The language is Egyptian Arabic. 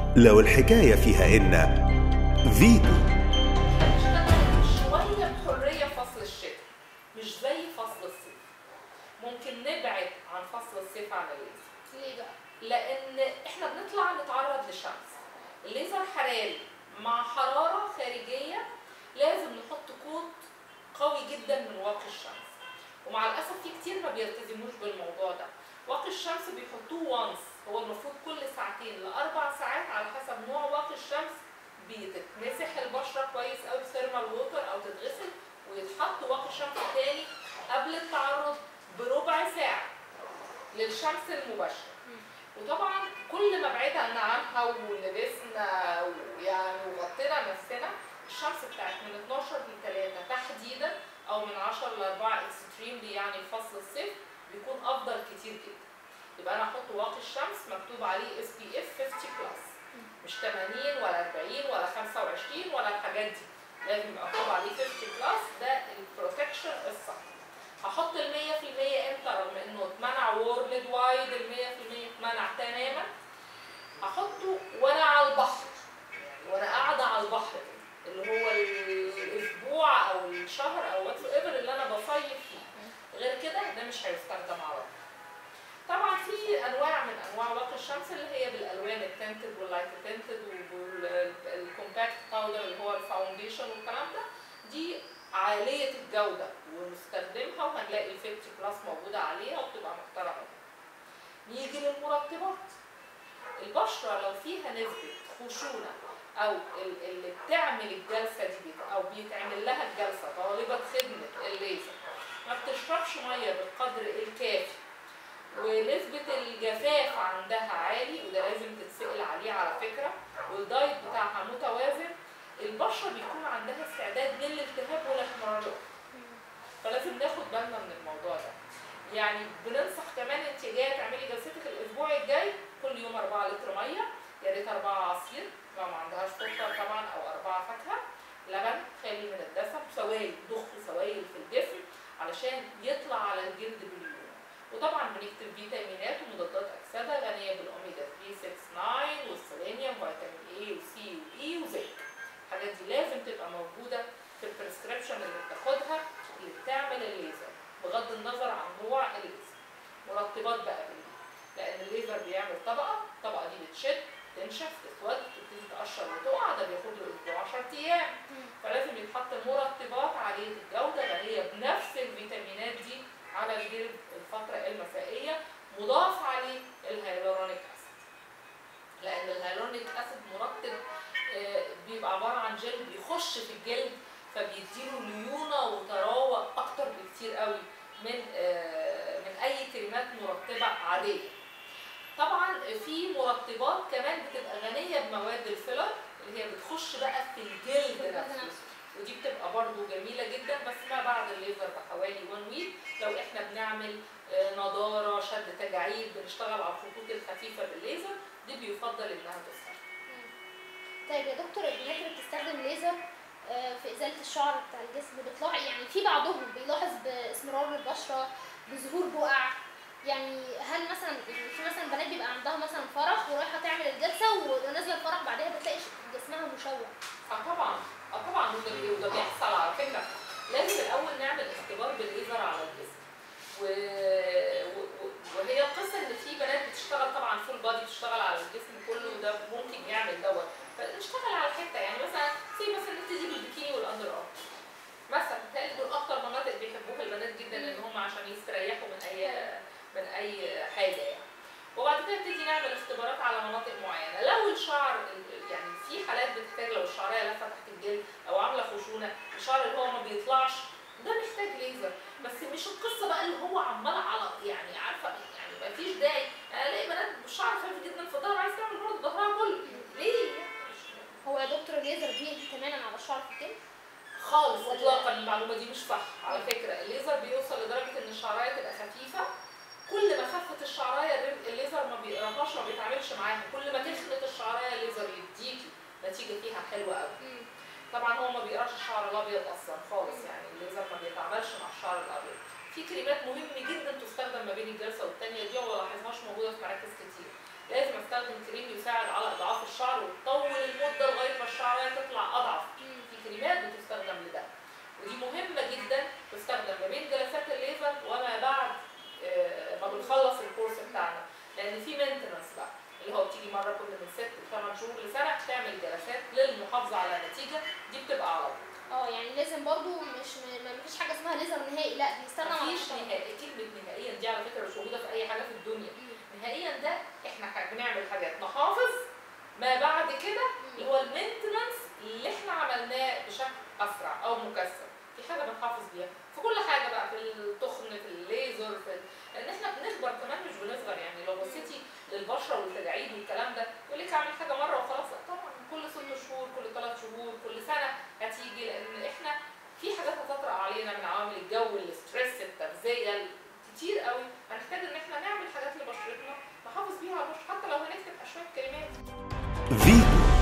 لو الحكاية فيها إن فيتو شوية بحرية فصل الشتاء مش زي فصل الصيف ممكن نبعد عن فصل الصيف عن الليزر ليه بقى؟ لان احنا بنطلع نتعرض للشمس الليزر حراري مع حرارة خارجية لازم نحط كوت قوي جدا من واقي الشمس ومع الاسف في كتير ما بيلتزموش بالموضوع ده واقي الشمس بيحطوه وانس هو المفروض كل ساعتين لاربع ساعات على حسب نوع واقي الشمس بتتمسح البشره كويس قوي بثيرمال ووتر او تتغسل ويتحط واقي شمس تاني قبل التعرض بربع ساعه للشمس المباشره وطبعا كل ما بعدنا عنها ولبسنا ويعني وغطينا نفسنا الشمس بتاعت من 12 ل 3 تحديدا او من 10 ل 4 اكستريملي يعني في فصل الصيف بيكون افضل كتير جدا يبقى انا احط واقي الشمس مكتوب عليه اس بي اف 50 بلس مش 80 ولا 40 ولا 25 ولا الحاجات دي لازم يبقى مكتوب عليه 50 بلس ده البروتكشن الصح هحط ال 100% امتى رغم انه اتمنع وورلد وايد ال 100% اتمنع تماما احطه وانا على البحر يعني وانا قاعده على البحر كده اللي هو الاسبوع او الشهر او واتس ايفر اللي انا بصيف فيه غير كده ده مش هيستخدم على طول طبعا في انواع من انواع واقي الشمس اللي هي بالالوان التنتد واللايت تنتد والكومباكت باودر اللي هو الفاونديشن والكلام ده دي عاليه الجوده ونستخدمها وهنلاقي ال 50 بلس موجوده عليها وبتبقى محترمه نيجي للمرطبات البشره لو فيها نسبه خشونه او ال- اللي بتعمل الجلسه دي بت- او بيتعمل لها الجلسه طالبه خدمه الليزر ما بتشربش ميه بالقدر الكافي ونسبة الجفاف عندها عالي وده لازم تتسأل عليه على فكرة والدايت بتاعها متوازن البشرة بيكون عندها استعداد للالتهاب والاحمرار فلازم ناخد بالنا من الموضوع ده يعني بننصح كمان انت جايه تعملي جلستك الاسبوع الجاي كل يوم 4 لتر ميه يا ريت 4 عصير لو ما عندهاش سكر طبعا او 4 فاكهه لبن خالي من الدسم سوائل ضخ سوائل في الجسم علشان يطلع على الجلد باليوم وطبعا بنكتب فيتامينات ومضادات اكسده غنيه بالاوميجا 3 6 9 والسيلينيوم فيتامين اي وسي واي وزنك الحاجات دي لازم تبقى موجوده في البريسكريبشن اللي بتاخدها اللي بتعمل الليزر بغض النظر عن نوع الليزر مرطبات بقى بالليل لان الليزر بيعمل طبقه الطبقه دي بتشد تنشف تسود تبتدي تقشر وتقع ده بياخد له اسبوع 10 ايام فلازم يتحط مرطبات عاليه الجوده غنيه بنفس الفيتامينات دي على الجلد الفتره المسائيه مضاف عليه الهيالورونيك اسيد لان الهيالورونيك اسيد مرطب آه، بيبقى عباره عن جل بيخش في الجلد فبيديله ليونه وطراوه اكتر بكتير قوي من آه، من اي كريمات مرطبه عاديه طبعا في مرطبات كمان بتبقى غنيه بمواد الفيلر اللي هي بتخش بقى في الجلد نفسه ودي بتبقى برضو جميله جدا بس ما بعد الليزر بحوالي 1 ويك لو احنا بنعمل آه، نضاره شد تجاعيد بنشتغل على الخطوط الخفيفه بالليزر دي بيفضل انها تستخدم طيب يا دكتور البنات اللي بتستخدم ليزر آه، في ازاله الشعر بتاع الجسم بتلاحظ يعني في بعضهم بيلاحظ باسمرار البشره بظهور بقع يعني هل مثلا يعني في مثلا بنات بيبقى عندها مثلا فرح ورايحه تعمل الجلسه ونازله الفرح بعدها بتلاقي ش- جسمها مشوه اه طبعا اه طبعا وده بي- وده بيحصل على فكره لازم الاول نعمل اختبار بالليزر على الجسم و... و... و- وهي القصه ان في بنات بتشتغل طبعا فول بادي بتشتغل على الجسم كله وده ممكن يعمل دوت فنشتغل على حته يعني مثلا زي مثلا نبتدي بالبيكيني والاندر ارم مثلا بتهيألي دول اكتر مناطق بيحبوها البنات جدا ان هم عشان يستريحوا من اي من اي حاجه يعني وبعد كده نبتدي نعمل اختبارات على مناطق معينه لو الشعر ال- يعني في حالات بتحتاج لو الشعريه لفه تحت الجلد او عامله خشونه الشعر اللي هو ما بيطلعش ده محتاج ليزر بس مش القصه بقى اللي هو عمال على يعني عارفه يعني ما فيش داعي انا الاقي بنات بالشعر خفيف جدا في الظهر عايز تعمل برضه ظهرها كله ليه؟ هو يا دكتور الليزر بيقضي تماما على الشعر في الجلد خالص ولا- اطلاقا المعلومه دي مش صح على فكره الليزر بيوصل لدرجه ان الشعرايه تبقى خفيفه كل ما خفت الشعرايه الرم- الليزر ما بيقراهاش ما بيتعاملش معاها كل ما تخنت الشعرايه الليزر يديكي نتيجه فيها حلوه قوي طبعا هو ما بيقراش الشعر الابيض اصلا خالص يعني الليزر ما بيتعاملش مع الشعر الابيض في كريمات مهم جدا تستخدم ما بين الجلسه والتانيه دي وما لاحظهاش موجوده في مراكز كتير لازم استخدم كريم يساعد على اضعاف الشعر مره كل من ست لثمان شهور لسنه تعمل جلسات للمحافظه على نتيجه دي بتبقى على طول اه يعني لازم برضو مش م- ما فيش حاجه اسمها ليزر نهائي لا بيستنى على مفيش الشهر. نهائي كلمه نهائيا دي على فكره مش موجوده في اي حاجه في الدنيا مم. نهائيا ده احنا ح- بنعمل حاجات نحافظ ما بعد كده اللي هو المينتنس اللي احنا عملناه بشكل اسرع او مكثف في حاجه بنحافظ بيها في كل حاجه بقى في التخن في الليزر في ال- لان احنا بنكبر كمان مش بنصغر يعني لو بصيتي للبشره والتجاعيد والكلام ده يقول لك اعمل حاجه مره وخلاص لا طبعا كل ست شهور كل ثلاث شهور كل سنه هتيجي لان احنا في حاجات هتطرأ علينا من عوامل الجو الاسترس التغذيه كتير قوي هنحتاج ان احنا نعمل حاجات لبشرتنا نحافظ بيها على البشره حتى لو هنكتب شويه كلمات فيتو